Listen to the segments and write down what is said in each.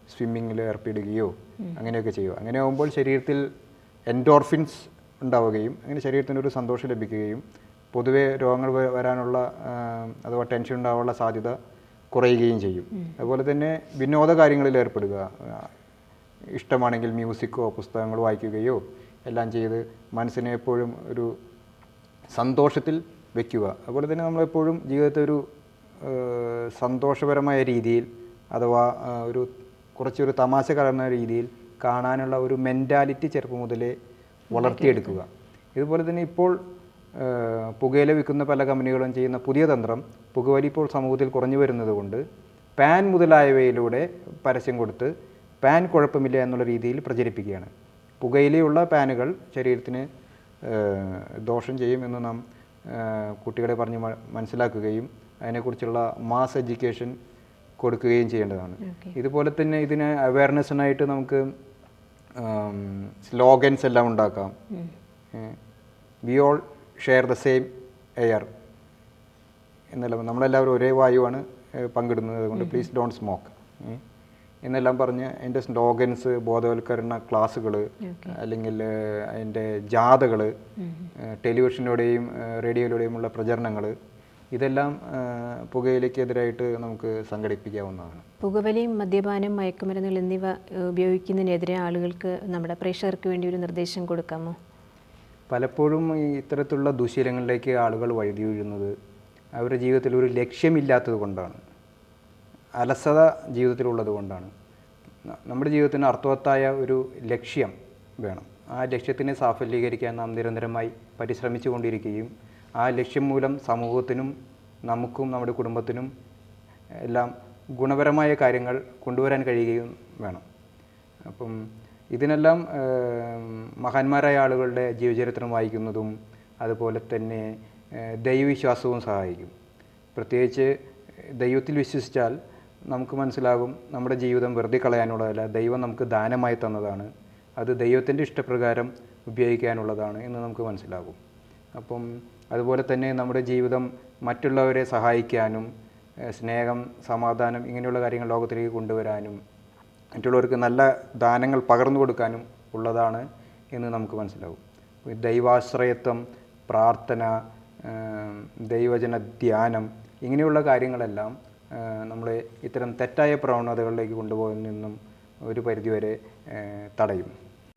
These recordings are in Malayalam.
സ്വിമ്മിങ്ങിൽ ഏർപ്പെടുകയോ അങ്ങനെയൊക്കെ ചെയ്യുക അങ്ങനെ ആകുമ്പോൾ ശരീരത്തിൽ എൻഡോർഫിൻസ് ഉണ്ടാവുകയും അങ്ങനെ ശരീരത്തിന് ഒരു സന്തോഷം ലഭിക്കുകയും പൊതുവെ രോഗങ്ങൾ വ- വരാനുള്ള ആ, അഥവാ ടെൻഷൻ ഉണ്ടാവാനുള്ള സാധ്യത കുറയുകയും ചെയ്യും അതുപോലെ തന്നെ വിനോദ കാര്യങ്ങളിൽ ഏർപ്പെടുക ആ, ഇഷ്ടമാണെങ്കിൽ മ്യൂസിക്കോ പുസ്തകങ്ങളോ വായിക്കുകയോ എല്ലാം ചെയ്ത് മനസ്സിനെ എപ്പോഴും ഒരു സന്തോഷത്തിൽ വെക്കുക അതുപോലെ തന്നെ നമ്മളെപ്പോഴും ജീവിതത്തെ ഒരു ആ, സന്തോഷപരമായ രീതിയിൽ അഥവാ ആ, ഒരു കുറച്ചൊരു തമാശ കലർന്ന രീതിയിൽ കാണാനുള്ള ഒരു മെൻറ്റാലിറ്റി ചെറുപ്പം മുതലേ വളർത്തിയെടുക്കുക ഇതുപോലെ തന്നെ ഇപ്പോൾ ആ, പുകയില വിൽക്കുന്ന പല കമ്പനികളും ചെയ്യുന്ന പുതിയ തന്ത്രം പുകവലി ഇപ്പോൾ സമൂഹത്തിൽ കുറഞ്ഞു വരുന്നത് കൊണ്ട് പാൻ മുതലായവയിലൂടെ പരസ്യം കൊടുത്ത് പാൻ കുഴപ്പമില്ല എന്നുള്ള രീതിയിൽ പ്രചരിപ്പിക്കുകയാണ് പുകയിലയുള്ള പാനുകൾ ശരീരത്തിന് ആ, ദോഷം ചെയ്യും എന്ന് നാം ആ, കുട്ടികളെ പറഞ്ഞ് മ- മനസ്സിലാക്കുകയും അതിനെക്കുറിച്ചുള്ള മാസ് എഡ്യൂക്കേഷൻ കൊടുക്കുകയും ചെയ്യേണ്ടതാണ് ഇതുപോലെ തന്നെ ഇതിന് അവയർനെസ്സിനായിട്ട് നമുക്ക് സ്ലോഗൻസ് എല്ലാം ഉണ്ടാക്കാം we all share the same air എന്നെല്ലാം നമ്മളെല്ലാവരും ഒരേ വായുവാണ് ഏഹ്, പങ്കിടുന്നത് അതുകൊണ്ട് പ്ലീസ് ഡോണ്ട് സ്മോക്ക് എന്നെല്ലാം പറഞ്ഞ് അതിൻ്റെ സ്ലോഗൻസ് ബോധവൽക്കരണ ക്ലാസ്സുകൾ അല്ലെങ്കിൽ ഏഹ്, അതിൻ്റെ ജാഥകൾ ടെലിവിഷനിലൂടെയും ഏഹ്, റേഡിയോയിലൂടെയുമുള്ള പ്രചരണങ്ങൾ ഇതെല്ലാം ഏഹ്, പുകയിലയ്ക്കെതിരായിട്ട് നമുക്ക് സംഘടിപ്പിക്കാവുന്നതാണ് പുകവലിയും മദ്യപാനം മയക്കുമരുന്നുകൾ എന്നിവ ഏഹ്, ഉപയോഗിക്കുന്നതിനെതിരെ ആളുകൾക്ക് നമ്മുടെ പ്രേക്ഷകർക്ക് വേണ്ടി ഒരു നിർദ്ദേശം കൊടുക്കാമോ പലപ്പോഴും ഈ ഇത്തരത്തിലുള്ള ദുശീലങ്ങളിലേക്ക് ആളുകൾ വഴുതി വീഴുന്നത് അവരുടെ ജീവിതത്തിൽ ഒരു ലക്ഷ്യമില്ലാത്തത് കൊണ്ടാണ് അലസത ജീവിതത്തിലുള്ളത് കൊണ്ടാണ് ന- നമ്മുടെ ജീവിതത്തിന് അർത്ഥവത്തായ ഒരു ലക്ഷ്യം വേണം ആ ലക്ഷ്യത്തിനെ സാഫല്യീകരിക്കാൻ നാം നിരന്തരമായി പരിശ്രമിച്ചു കൊണ്ടിരിക്കുകയും ആ ലക്ഷ്യം മൂലം സമൂഹത്തിനും നമുക്കും നമ്മുടെ കുടുംബത്തിനും എല്ലാം ഗുണപരമായ കാര്യങ്ങൾ കൊണ്ടുവരാൻ കഴിയുകയും വേണം അപ്പം ഇതിനെല്ലാം ഏം, മഹാന്മാരായ ആളുകളുടെ ജീവചരിത്രം വായിക്കുന്നതും അതുപോലെ തന്നെ ഏഹ്, ദൈവവിശ്വാസവും സഹായിക്കും പ്രത്യേകിച്ച് ദൈവത്തിൽ വിശ്വസിച്ചാൽ നമുക്ക് മനസ്സിലാകും നമ്മുടെ ജീവിതം വെറുതെ കളയാനുള്ളതല്ല ദൈവം നമുക്ക് ദാനമായി തന്നതാണ് അത് ദൈവത്തിൻ്റെ ഇഷ്ടപ്രകാരം ഉപയോഗിക്കാനുള്ളതാണ് എന്ന് നമുക്ക് മനസ്സിലാകും അപ്പം അതുപോലെ തന്നെ നമ്മുടെ ജീവിതം മറ്റുള്ളവരെ സഹായിക്കാനും ഏഹ്, സ്നേഹം സമാധാനം ഇങ്ങനെയുള്ള കാര്യങ്ങൾ ലോകത്തിലേക്ക് കൊണ്ടുവരാനും മറ്റുള്ളവർക്ക് നല്ല ദാനങ്ങൾ പകർന്നു കൊടുക്കാനും ഉള്ളതാണ് എന്ന് നമുക്ക് മനസ്സിലാവും ഈ ദൈവാശ്രയത്വം പ്രാർത്ഥന ഏം, ദൈവജന ധ്യാനം ഇങ്ങനെയുള്ള കാര്യങ്ങളെല്ലാം ഏ, നമ്മളെ ഇത്തരം തെറ്റായ പ്രവണതകളിലേക്ക് കൊണ്ടുപോകുന്നതിൽ നിന്നും ഒരു പരിധിവരെ ഏ, തടയും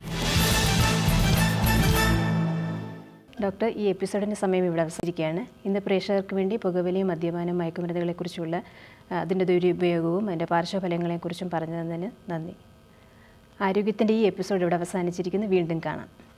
ഡോക്ടർ ഈ എപ്പിസോഡിൻ്റെ സമയം ഇവിടെ അവസാനിക്കുകയാണ് ഇന്ന് പ്രേക്ഷകർക്ക് വേണ്ടി പുകവലിയും മദ്യപാനം മയക്കുമരുന്നുകളെക്കുറിച്ചുള്ള ആ, അതിൻ്റെ ദുരുപയോഗവും അതിൻ്റെ പാർശ്വഫലങ്ങളെക്കുറിച്ചും പറഞ്ഞു തന്നതിന് നന്ദി ആരോഗ്യത്തിൻ്റെ ഈ എപ്പിസോഡ് ഇവിടെ അവസാനിച്ചിരിക്കുന്നു വീണ്ടും കാണാം